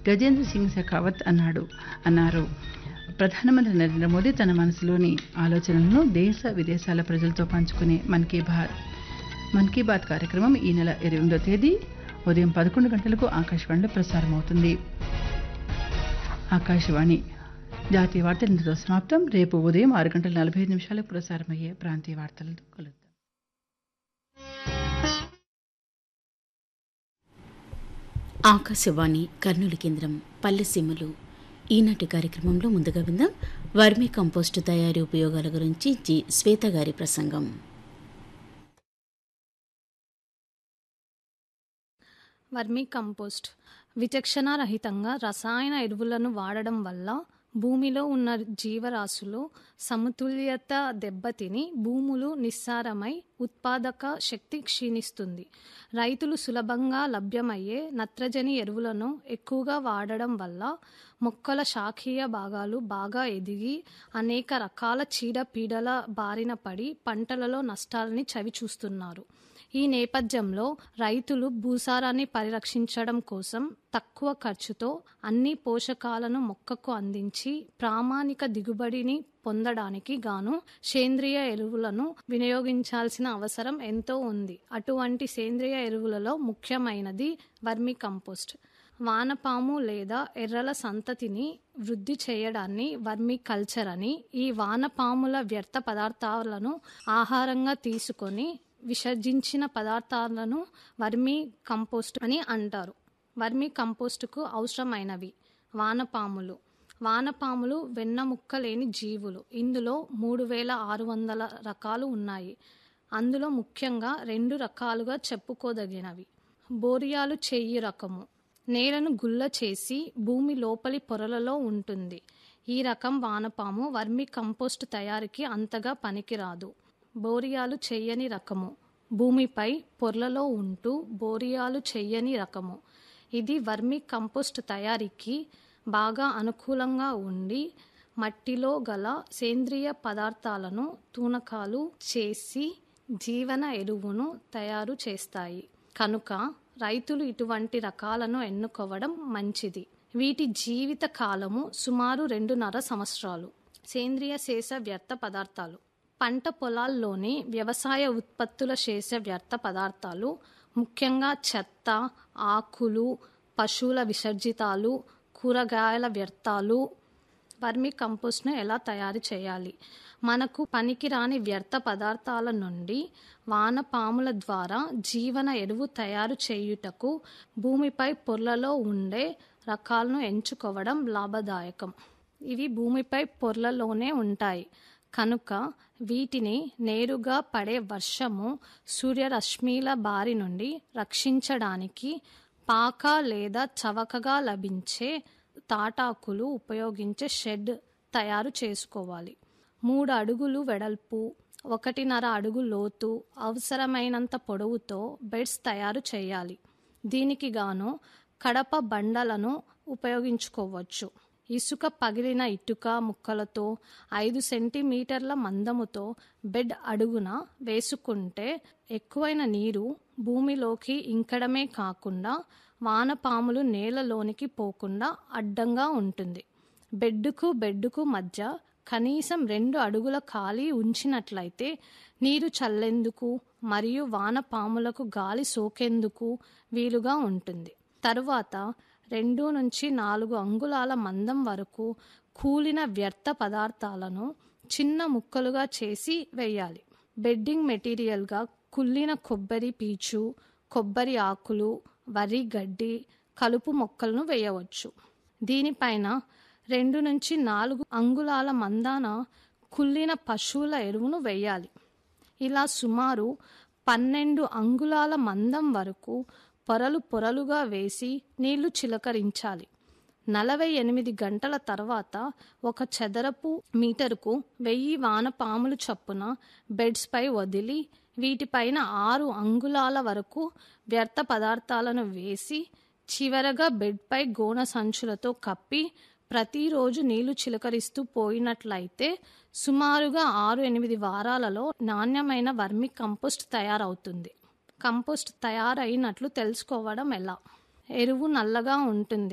గజేంద్ర సింగ్ షెకావత్ అన్నాడు అన్నారు ప్రధానమంత్రి నరేంద్ర మోదీ తన మనసులోని ఆలోచనలను దేశ విదేశాల ప్రజలతో పంచుకునే మన్ కీ బాత్ మన్ కీ బాత్ కార్యక్రమం ఈ నెల ఇరవై ఎనిమిదో తేదీ ఉదయం పదకొండు గంటలకు ఆకాశవాణిలో ప్రసారం అవుతుంది ఆకాశవాణి జాతీయ వార్తలు ఇంతతో సమాప్తం రేపు ఉదయం ఆరు గంటల నలభై ఐదు నిమిషాలకు ప్రసారమయ్యే ప్రాంతీయ వార్తలతో కలుద్దాం ఆకాశవాణి కర్నూలు కేంద్రం పల్లెసీమలు ఈనాటి కార్యక్రమంలో ముందుగా విందాం వర్మీ కంపోస్టు తయారీ ఉపయోగాల గురించి జి శ్వేత గారి ప్రసంగం వర్మీ కంపోస్ట్ విచక్షణారహితంగా రసాయన ఎరువులను వాడడం వల్ల భూమిలో ఉన్న జీవరాశులు సమతుల్యత దెబ్బతిని భూములు నిస్సారమై ఉత్పాదక శక్తి క్షీణిస్తుంది రైతులు సులభంగా లభ్యమయ్యే నత్రజని ఎరువులను ఎక్కువగా వాడడం వల్ల మొక్కల శాఖీయ భాగాలు బాగా ఎదిగి అనేక రకాల చీడపీడల బారిన పడి పంటలలో నష్టాలని చవిచూస్తున్నారు ఈ నేపథ్యంలో రైతులు భూసారాన్ని పరిరక్షించడం కోసం తక్కువ ఖర్చుతో అన్ని పోషకాలను మొక్కకు అందించి ప్రామాణిక దిగుబడిని పొందడానికి గాను సేంద్రియ ఎరువులను వినియోగించాల్సిన అవసరం ఎంతో ఉంది అటువంటి సేంద్రియ ఎరువులలో ముఖ్యమైనది వర్మి కంపోస్ట్ వానపాము లేదా ఎర్రల సంతతిని వృద్ధి చేయడాన్ని వర్మి కల్చర్ అని ఈ వానపాముల వ్యర్థ పదార్థాలను ఆహారంగా తీసుకొని విసర్జించిన పదార్థాలను వర్మీ కంపోస్ట్ అని అంటారు వర్మీ కంపోస్టుకు అవసరమైనవి వానపాములు వానపాములు వెన్నముక్క లేని జీవులు ఇందులో మూడు వేల ఆరు వందల రకాలు ఉన్నాయి అందులో ముఖ్యంగా రెండు రకాలుగా చెప్పుకోదగినవి బోరియాలు చెయ్యి రకము నేలను గుల్ల చేసి భూమి లోపలి పొరలలో ఉంటుంది ఈ రకం వానపాము వర్మి కంపోస్ట్ తయారీకి అంతగా పనికిరాదు బోరియాలు చెయ్యని రకము భూమిపై పొర్లలో ఉంటూ బోరియాలు చెయ్యని రకము ఇది వర్మి కంపోస్ట్ తయారీకి బాగా అనుకూలంగా ఉండి మట్టిలో గల సేంద్రియ పదార్థాలను తూనకాలు చేసి జీవన ఎరువును తయారు చేస్తాయి కనుక రైతులు ఇటువంటి రకాలను ఎన్నుకోవడం మంచిది వీటి జీవిత కాలము సుమారు రెండున్నర సంవత్సరాలు సేంద్రియ శేష వ్యర్థ పదార్థాలు పంట పొలాల్లోని వ్యవసాయ ఉత్పత్తుల శేష వ్యర్థ పదార్థాలు ముఖ్యంగా చెత్త ఆకులు పశువుల విసర్జితాలు కూరగాయల వ్యర్థాలు వర్మి కంపోస్ట్ను ఎలా తయారు చేయాలి మనకు పనికిరాని వ్యర్థ పదార్థాల నుండి వానపాముల ద్వారా జీవన ఎరువు తయారు చేయుటకు భూమిపై పొర్లలో ఉండే రకాలను ఎంచుకోవడం లాభదాయకం ఇవి భూమిపై పొర్లలోనే ఉంటాయి కనుక వీటిని నేరుగా పడే వర్షము సూర్యరశ్మిల బారి నుండి రక్షించడానికి పాక లేదా చవకగా లభించే తాటాకులు ఉపయోగించే షెడ్ తయారు చేసుకోవాలి మూడు అడుగులు వెడల్పు ఒకటిన్నర అడుగు లోతు అవసరమైనంత పొడవుతో బెడ్స్ తయారు చేయాలి దీనికి గాను కడప బండలను ఉపయోగించుకోవచ్చు ఇసుక పగిలిన ఇటుక ముక్కలతో ఐదు సెంటీమీటర్ల మందముతో బెడ్ అడుగున వేసుకుంటే ఎక్కువైన నీరు భూమిలోకి ఇంకడమే కాకుండా వానపాములు నేలలోనికి పోకుండా అడ్డంగా ఉంటుంది బెడ్డుకు బెడ్డుకు మధ్య కనీసం రెండు అడుగుల ఖాళీ ఉంచినట్లయితే నీరు చల్లేందుకు మరియు వానపాములకు గాలి సోకేందుకు వీలుగా ఉంటుంది తరువాత రెండు నుంచి నాలుగు అంగుళాల మందం వరకు కూలిన వ్యర్థ పదార్థాలను చిన్న ముక్కలుగా చేసి వేయాలి బెడ్డింగ్ మెటీరియల్గా కుళ్ళిన కొబ్బరి పీచు కొబ్బరి ఆకులు వరి గడ్డి కలుపు మొక్కలను వేయవచ్చు దీనిపైన రెండు నుంచి నాలుగు అంగుళాల మందాన కుళ్ళిన పశువుల ఎరువును వేయాలి ఇలా సుమారు పన్నెండు అంగుళాల మందం వరకు పొరలు పొరలుగా వేసి నీళ్లు చిలకరించాలి నలభై ఎనిమిది గంటల తర్వాత ఒక చదరపు మీటరుకు వెయ్యి వానపాములు చొప్పున బెడ్స్పై వదిలి వీటిపైన ఆరు అంగుళాల వరకు వ్యర్థ పదార్థాలను వేసి చివరగా బెడ్పై గోన సంచులతో కప్పి ప్రతిరోజు నీళ్లు చిలకరిస్తూ పోయినట్లయితే సుమారుగా ఆరు ఎనిమిది వారాలలో నాణ్యమైన వర్మి కంపోస్ట్ తయారవుతుంది కంపోస్ట్ తయారైనట్లు తెలుసుకోవడం ఎలా ఎరువు నల్లగా ఉంటుంది